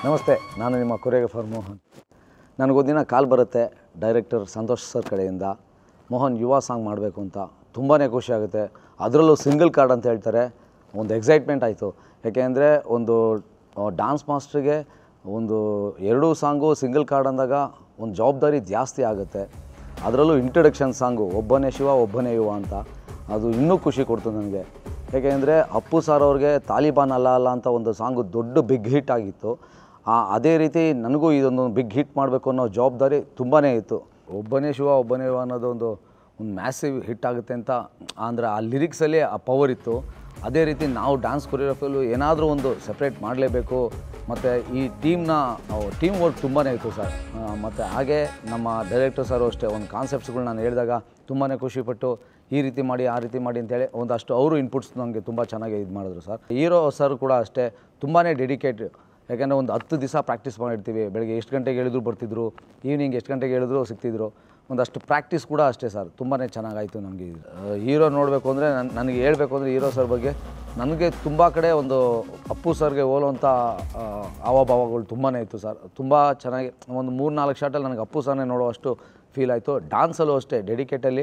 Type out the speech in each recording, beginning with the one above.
ನಮಸ್ತೆ ನಾನು ನಿಮ್ಮ ಕೊರಿಯೋಗ್ರಫರ್ ಮೋಹನ್ ನನಗೊಂದಿನ ಕಾಲ್ ಬರುತ್ತೆ ಡೈರೆಕ್ಟರ್ ಸಂತೋಷ್ ಸರ್ ಕಡೆಯಿಂದ ಮೋಹನ್ ಯುವ ಸಾಂಗ್ ಮಾಡಬೇಕು ಅಂತ ತುಂಬಾ ಖುಷಿ ಆಗುತ್ತೆ ಅದರಲ್ಲೂ ಸಿಂಗಲ್ ಕಾರ್ಡ್ ಅಂತ ಹೇಳ್ತಾರೆ ಒಂದು ಎಕ್ಸೈಟ್ಮೆಂಟ್ ಆಯಿತು ಯಾಕೆಂದರೆ ಒಂದು ಡಾನ್ಸ್ ಮಾಸ್ಟ್ರಿಗೆ ಒಂದು ಎರಡೂ ಸಾಂಗು ಸಿಂಗಲ್ ಕಾರ್ಡ್ ಅಂದಾಗ ಒಂದು ಜವಾಬ್ದಾರಿ ಜಾಸ್ತಿ ಆಗುತ್ತೆ ಅದರಲ್ಲೂ ಇಂಟ್ರಡಕ್ಷನ್ ಸಾಂಗು ಒಬ್ಬನೇ ಶಿವ ಒಬ್ಬನೇ ಯುವ ಅಂತ ಅದು ಇನ್ನೂ ಖುಷಿ ಕೊಡ್ತು ನನಗೆ ಏಕೆಂದರೆ ಅಪ್ಪು ಸರ್ ಅವ್ರಿಗೆ ತಾಲಿಬಾನ್ ಅಲ್ಲ ಅಲ್ಲ ಅಂತ ಒಂದು ಸಾಂಗು ದೊಡ್ಡ ಬಿಗ್ ಹಿಟ್ ಆಗಿತ್ತು ಆ, ಅದೇ ರೀತಿ ನನಗೂ ಇದೊಂದು ಬಿಗ್ ಹಿಟ್ ಮಾಡಬೇಕು ಅನ್ನೋ ಜವಾಬ್ದಾರಿ ತುಂಬಾ ಇತ್ತು ಒಬ್ಬನೇ ಶಿವ ಒಬ್ಬನೇ ಶಿವ ಅನ್ನೋದು ಒಂದು ಒಂದು ಮ್ಯಾಸಿವ್ ಹಿಟ್ ಆಗುತ್ತೆ ಅಂತ ಅಂದರೆ ಆ ಲಿರಿಕ್ಸಲ್ಲಿ ಆ ಪವರ್ ಇತ್ತು ಅದೇ ರೀತಿ ನಾವು ಡ್ಯಾನ್ಸ್ ಕೊರಿಯೋಗ್ರಫಿಯಲ್ಲೂ ಏನಾದರೂ ಒಂದು ಸಪ್ರೇಟ್ ಮಾಡಲೇಬೇಕು ಮತ್ತು ಈ ಟೀಮ್ನ ಟೀಮ್ ವರ್ಕ್ ತುಂಬಾ ಇತ್ತು ಸರ್ ಮತ್ತು ಹಾಗೆ ನಮ್ಮ ಡೈರೆಕ್ಟರ್ ಸರ್ ಅಷ್ಟೇ ಒಂದು ಕಾನ್ಸೆಪ್ಟ್ಸ್ಗಳು ನಾನು ಹೇಳಿದಾಗ ತುಂಬಾ ಖುಷಿಪಟ್ಟು ಈ ರೀತಿ ಮಾಡಿ ಆ ರೀತಿ ಮಾಡಿ ಅಂತೇಳಿ ಒಂದಷ್ಟು ಅವರು ಇನ್ಪುಟ್ಸ್ ನನಗೆ ತುಂಬ ಚೆನ್ನಾಗಿ ಇದು ಮಾಡಿದ್ರು ಸರ್ ಹೀರೋ ಸರ್ ಕೂಡ ಅಷ್ಟೇ ತುಂಬಾ ಡೆಡಿಕೇಟ್ ಯಾಕೆಂದರೆ ಒಂದು ಹತ್ತು ದಿವಸ ಪ್ರಾಕ್ಟೀಸ್ ಮಾಡಿರ್ತೀವಿ ಬೆಳಗ್ಗೆ ಎಷ್ಟು ಗಂಟೆಗೆ ಹೇಳಿದ್ರು ಬರ್ತಿದ್ರು ಈವ್ನಿಂಗ್ ಎಷ್ಟು ಗಂಟೆಗೆ ಹೇಳಿದ್ರು ಸಿಗ್ತಿದ್ರು ಒಂದಷ್ಟು ಪ್ರಾಕ್ಟೀಸ್ ಕೂಡ ಅಷ್ಟೇ ಸರ್ ತುಂಬಾ ಚೆನ್ನಾಗಾಯಿತು ನಮಗೆ ಹೀರೋ ನೋಡಬೇಕು ಅಂದರೆ ನನ್ನ ನನಗೆ ಹೇಳಬೇಕು ಅಂದರೆ ಹೀರೋ ಸರ್ ಬಗ್ಗೆ ನನಗೆ ತುಂಬ ಕಡೆ ಒಂದು ಅಪ್ಪು ಸರ್ಗೆ ಹೋಲುವಂಥ ಆ, ಹಾವಭಾವಗಳು ತುಂಬಾ ಇತ್ತು ಸರ್ ತುಂಬ ಚೆನ್ನಾಗಿ ಒಂದು ಮೂರು ನಾಲ್ಕು ಶಾಟಲ್ಲಿ ನನಗೆ ಅಪ್ಪು ಸರ್ನೇ ನೋಡುವಷ್ಟು ಫೀಲ್ ಆಯಿತು ಡ್ಯಾನ್ಸಲ್ಲೂ ಅಷ್ಟೇ ಡೆಡಿಕೇಟಲ್ಲಿ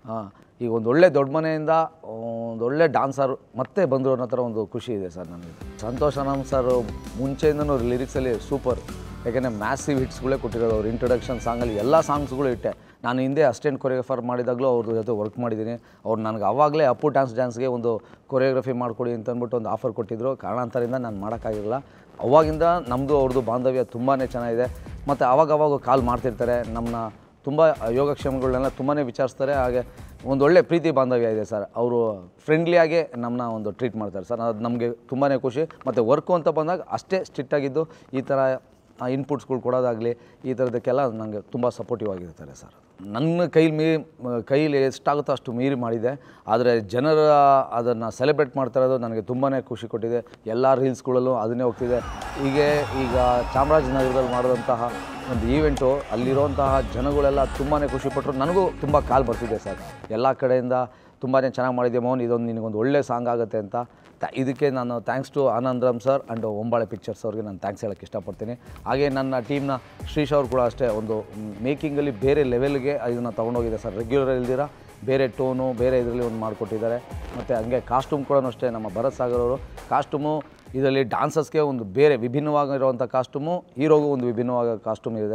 ಈಗ ಒಂದು ಒಳ್ಳೆ ದೊಡ್ಡ ಮನೆಯಿಂದ ಒಂದು ಒಳ್ಳೆ ಡಾನ್ಸರ್ ಮತ್ತೆ ಬಂದರು ಅನ್ನೋ ಥರ ಒಂದು ಖುಷಿ ಇದೆ ಸರ್ ನನಗೆ ಸಂತೋಷ್ ಅನಮ್ ಸರ್ ಮುಂಚೆಯಿಂದನೂ ಲಿರಿಕ್ಸಲ್ಲಿ ಸೂಪರ್ ಯಾಕೆಂದರೆ ಮ್ಯಾಸಿವ್ ಹಿಟ್ಸ್ಗಳೇ ಕೊಟ್ಟಿರೋದು ಅವ್ರು ಇಂಟ್ರೊಡಕ್ಷನ್ ಸಾಂಗಲ್ಲಿ ಎಲ್ಲ ಸಾಂಗ್ಸ್ಗಳು ಇಟ್ಟೆ ನಾನು ಹಿಂದೆ ಅಸ್ಟೆಂಟ್ ಕೊರಿಯೋಗ್ರಫರ್ ಮಾಡಿದಾಗಲೂ ಅವ್ರ ಜೊತೆ ವರ್ಕ್ ಮಾಡಿದ್ದೀನಿ ಅವ್ರು ನನಗೆ ಅವಾಗಲೇ ಅಪ್ಪು ಡ್ಯಾನ್ಸ್ ಡ್ಯಾನ್ಸ್ಗೆ ಒಂದು ಕೊರಿಯೋಗ್ರಫಿ ಮಾಡಿಕೊಡಿ ಅಂತ ಅಂದ್ಬಿಟ್ಟು ಒಂದು ಆಫರ್ ಕೊಟ್ಟಿದ್ದರು ಕಾರಣಾಂತರದಿಂದ ನಾನು ಮಾಡೋಕ್ಕಾಗಿರಲಿಲ್ಲ ಅವಾಗಿಂದ ನಮ್ಮದು ಅವ್ರದ್ದು ಬಾಂಧವ್ಯ ತುಂಬಾ ಚೆನ್ನಾಗಿದೆ ಮತ್ತು ಅವಾಗವಾಗ ಕಾಲ್ ಮಾಡ್ತಿರ್ತಾರೆ ನಮ್ಮನ್ನ ತುಂಬ ಯೋಗಕ್ಷೇಮಗಳನ್ನೆಲ್ಲ ತುಂಬಾ ವಿಚಾರಿಸ್ತಾರೆ ಹಾಗೆ ಒಂದು ಒಳ್ಳೆ ಪ್ರೀತಿ ಬಾಂಧವ್ಯ ಇದೆ ಸರ್ ಅವರು ಫ್ರೆಂಡ್ಲಿಯಾಗಿ ನಮ್ಮನ್ನ ಒಂದು ಟ್ರೀಟ್ ಮಾಡ್ತಾರೆ ಸರ್ ಅದು ನಮಗೆ ತುಂಬಾ ಖುಷಿ ಮತ್ತು ವರ್ಕು ಅಂತ ಬಂದಾಗ ಅಷ್ಟೇ ಸ್ಟ್ರಿಕ್ಟ್ ಆಗಿದ್ದು ಈ ಥರ ಇನ್ಪುಟ್ಸ್ಗಳು ಕೊಡೋದಾಗಲಿ ಈ ಥರದಕ್ಕೆಲ್ಲ ನನಗೆ ತುಂಬ ಸಪೋರ್ಟಿವ್ ಆಗಿರ್ತಾರೆ ಸರ್ ನನ್ನ ಕೈಲಿ ಮೀ ಕೈಲಿ ಎಷ್ಟಾಗುತ್ತೋ ಅಷ್ಟು ಮೀರಿ ಮಾಡಿದೆ ಆದರೆ ಜನರ ಅದನ್ನು ಸೆಲೆಬ್ರೇಟ್ ಮಾಡ್ತಾ ಇರೋದು ನನಗೆ ತುಂಬಾ ಖುಷಿ ಕೊಟ್ಟಿದೆ ಎಲ್ಲ ರೀಲ್ಸ್ಗಳಲ್ಲೂ ಅದನ್ನೇ ಹೋಗ್ತಿದೆ ಹೀಗೆ ಈಗ ಚಾಮರಾಜನಗರದಲ್ಲಿ ಮಾಡಿದಂತಹ ಒಂದು ಈವೆಂಟು ಅಲ್ಲಿರುವಂತಹ ಜನಗಳೆಲ್ಲ ತುಂಬಾ ಖುಷಿಪಟ್ಟರು ನನಗೂ ತುಂಬ ಕಾಲ್ ಬರ್ತಿದೆ ಸರ್ ಎಲ್ಲ ಕಡೆಯಿಂದ ತುಂಬಾ ಚೆನ್ನಾಗಿ ಮಾಡಿದ್ದೆ ಮೋಹನ್ ಇದೊಂದು ನಿನಗೊಂದು ಒಳ್ಳೆ ಸಾಂಗ್ ಆಗುತ್ತೆ ಅಂತ ತ- ಇದಕ್ಕೆ ನಾನು thanks to Anandram sir and Hombale pictures ಅವ್ರಿಗೆ ನಾನು ಥ್ಯಾಂಕ್ಸ್ ಹೇಳೋಕ್ಕೆ ಇಷ್ಟಪಡ್ತೀನಿ ಹಾಗೆ ನನ್ನ ಟೀಮ್ನ ಶ್ರೀಶ್ ಅವ್ರು ಕೂಡ ಅಷ್ಟೇ ಒಂದು ಮೇಕಿಂಗಲ್ಲಿ ಬೇರೆ ಲೆವೆಲ್ಗೆ ಇದನ್ನು ತೊಗೊಂಡೋಗಿದೆ ಸರ್ ರೆಗ್ಯುಲರ್ ಇಲ್ದಿರ ಬೇರೆ ಟೋನು ಬೇರೆ ಇದರಲ್ಲಿ ಒಂದು ಮಾಡಿಕೊಟ್ಟಿದ್ದಾರೆ ಮತ್ತು ಹಂಗೆ ಕಾಸ್ಟ್ಯೂಮ್ ಕೂಡ ಅಷ್ಟೇ ನಮ್ಮ ಭರತ್ ಸಾಗರ್ ಅವರು ಕಾಸ್ಟ್ಯೂಮು ಇದರಲ್ಲಿ ಡಾನ್ಸರ್ಸ್ಗೆ ಒಂದು ಬೇರೆ ವಿಭಿನ್ನವಾಗಿರುವಂಥ ಕಾಸ್ಟ್ಯೂಮು ಹೀರೋಗೂ ಒಂದು ವಿಭಿನ್ನವಾದ ಕಾಸ್ಟ್ಯೂಮ್ ಇದೆ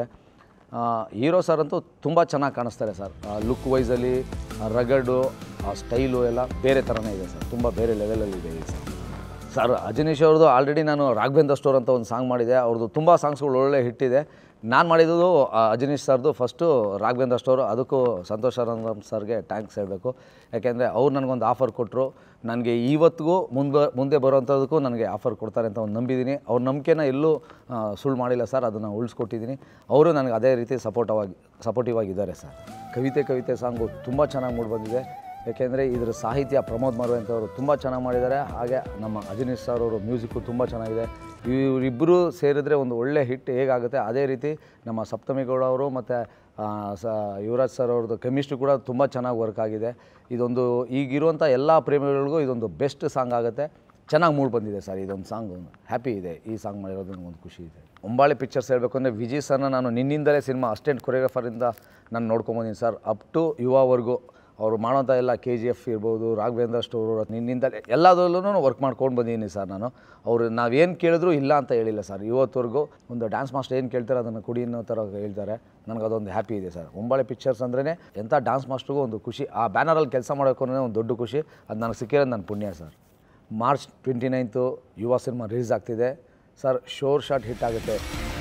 ಹೀರೋ ಸರ್ ಅಂತೂ ತುಂಬ ಚೆನ್ನಾಗಿ ಕಾಣಿಸ್ತಾರೆ ಸರ್ ಲುಕ್ ವೈಸಲ್ಲಿ ರಗಡು ಆ ಸ್ಟೈಲು ಎಲ್ಲ ಬೇರೆ ಥರನೇ ಇದೆ ಸರ್ ತುಂಬ ಬೇರೆ ಲೆವೆಲಲ್ಲಿ ಇದೆ ಈ ಸರ್ ಸರ್ ಅಜನೀಶ್ ಅವ್ರದ್ದು ಆಲ್ರೆಡಿ ನಾನು ರಾಘವೇಂದ್ರ ಸ್ಟೋರ್ ಅಂತ ಒಂದು ಸಾಂಗ್ ಮಾಡಿದೆ ಅವ್ರದ್ದು ತುಂಬ ಸಾಂಗ್ಸ್ಗಳು ಒಳ್ಳೆ ಹಿಟ್ಟಿದೆ ನಾನು ಮಾಡಿದ್ದು ಆ, ಅಜನೀಶ್ ಸರ್ದು ಫಸ್ಟು ರಾಘವೇಂದ್ರ ಸ್ಟೋರು ಅದಕ್ಕೂ ಸಂತೋಷ್ ಆನಂದಂ ಸರ್ಗೆ ಟ್ಯಾಂಕ್ಸ್ ಹೇಳಬೇಕು ಯಾಕೆಂದರೆ ಅವ್ರು ನನಗೊಂದು ಆಫರ್ ಕೊಟ್ಟರು ನನಗೆ ಇವತ್ತಿಗೂ ಮುಂದೆ ಮುಂದೆ ಬರೋವಂಥದ್ದಕ್ಕೂ ನನಗೆ ಆಫರ್ ಕೊಡ್ತಾರೆ ಅಂತ ಒಂದು ನಂಬಿದ್ದೀನಿ ಅವ್ರ ನಂಬಿಕೆನ ಎಲ್ಲೂ ಆ, ಸುಳ್ಳು ಮಾಡಿಲ್ಲ ಸರ್ ಅದನ್ನು ಉಳಿಸ್ಕೊಟ್ಟಿದ್ದೀನಿ ಅವರು ನನಗೆ ಅದೇ ರೀತಿ ಸಪೋರ್ಟವಾಗಿ ಸಪೋರ್ಟಿವ್ ಆಗಿದ್ದಾರೆ ಸರ್ ಕವಿತೆ ಕವಿತೆ ಸಾಂಗು ತುಂಬ ಚೆನ್ನಾಗಿ ಮೂಡಿ ಬಂದಿದೆ ಯಾಕೆಂದರೆ ಇದರ ಸಾಹಿತ್ಯ ಪ್ರಮೋದ್ ಮರ್ವೆ ಅಂತವರು ತುಂಬ ಚೆನ್ನಾಗಿ ಮಾಡಿದ್ದಾರೆ ಹಾಗೆ ನಮ್ಮ ಅಜನೀಶ್ ಸರ್ ಅವರು ಮ್ಯೂಸಿಕ್ಕು ತುಂಬ ಚೆನ್ನಾಗಿದೆ ಇವರಿಬ್ಬರು ಸೇರಿದ್ರೆ ಒಂದು ಒಳ್ಳೆ ಹಿಟ್ ಹೇಗಾಗುತ್ತೆ ಅದೇ ರೀತಿ ನಮ್ಮ ಸಪ್ತಮಿ ಗೌಡ ಅವರು ಮತ್ತು ಸ ಯುವರಾಜ್ ಸರ್ ಅವ್ರದ್ದು ಕೆಮಿಸ್ಟ್ರಿ ಕೂಡ ತುಂಬ ಚೆನ್ನಾಗಿ ವರ್ಕ್ ಆಗಿದೆ ಇದೊಂದು ಈಗಿರುವಂಥ ಎಲ್ಲ ಪ್ರೇಮಿಗಳಿಗೂ ಇದೊಂದು ಬೆಸ್ಟ್ ಸಾಂಗ್ ಆಗುತ್ತೆ ಚೆನ್ನಾಗಿ ಮೂಡ್ ಬಂದಿದೆ ಸರ್ ಇದೊಂದು ಸಾಂಗ್ ಹ್ಯಾಪಿ ಇದೆ ಈ ಸಾಂಗ್ ಮಾಡಿರೋದು ನನಗೊಂದು ಖುಷಿ ಇದೆ ಒಂಬಾಳೆ ಪಿಕ್ಚರ್ಸ್ ಹೇಳಬೇಕು ಅಂದರೆ ವಿಜಯ್ ಸರ್ನ ನಾನು ನಿನ್ನಿಂದಲೇ ಸಿನಿಮಾ ಅಸ್ಟೆಂಟ್ ಕೊರಿಯೋಗ್ರಫರಿಂದ ನಾನು ನೋಡ್ಕೊಂಬಂದಿನಿ ಸರ್ ಅಪ್ ಟು ಯುವವರೆಗೂ ಅವರು ಮಾಡೋಂಥ ಎಲ್ಲ ಕೆ ಜಿ ಎಫ್ ಇರ್ಬೋದು ರಾಘವೇಂದ್ರ ಸ್ಟೋರು ನಿನ್ನಿಂದಲೇ ಎಲ್ಲದರಲ್ಲೂ ವರ್ಕ್ ಮಾಡ್ಕೊಂಡು ಬಂದಿದ್ದೀನಿ ಸರ್ ನಾನು ಅವರು ನಾವೇನು ಕೇಳಿದ್ರು ಇಲ್ಲ ಅಂತ ಹೇಳಿಲ್ಲ ಸರ್ ಇವತ್ತವರೆಗೂ ಒಂದು ಡ್ಯಾನ್ಸ್ ಮಾಸ್ಟರ್ ಏನು ಕೇಳ್ತಾರೆ ಅದನ್ನು ಕುಡಿ ಅನ್ನೋ ಥರ ಹೇಳ್ತಾರೆ ನನಗೆ ಅದೊಂದು ಹ್ಯಾಪಿ ಇದೆ ಸರ್ ಒಂಬಾಳೆ ಪಿಕ್ಚರ್ಸ್ ಅಂದ್ರೇ ಎಂಥ ಡ್ಯಾನ್ಸ್ ಮಾಸ್ಟ್ರಿಗೂ ಒಂದು ಖುಷಿ ಆ ಬ್ಯಾನರಲ್ಲಿ ಕೆಲಸ ಮಾಡೋಕೆ ಅನ್ನೋದೇ ಒಂದು ದೊಡ್ಡ ಖುಷಿ ಅದು ನನಗೆ ಸಿಕ್ಕಿರೋದು ನನ್ನ ಪುಣ್ಯ sir March twenty ninth Yuva cinema release ಆಗ್ತಿದೆ ಸರ್ ಶೋರ್ ಶಾಟ್ ಹಿಟ್ ಆಗುತ್ತೆ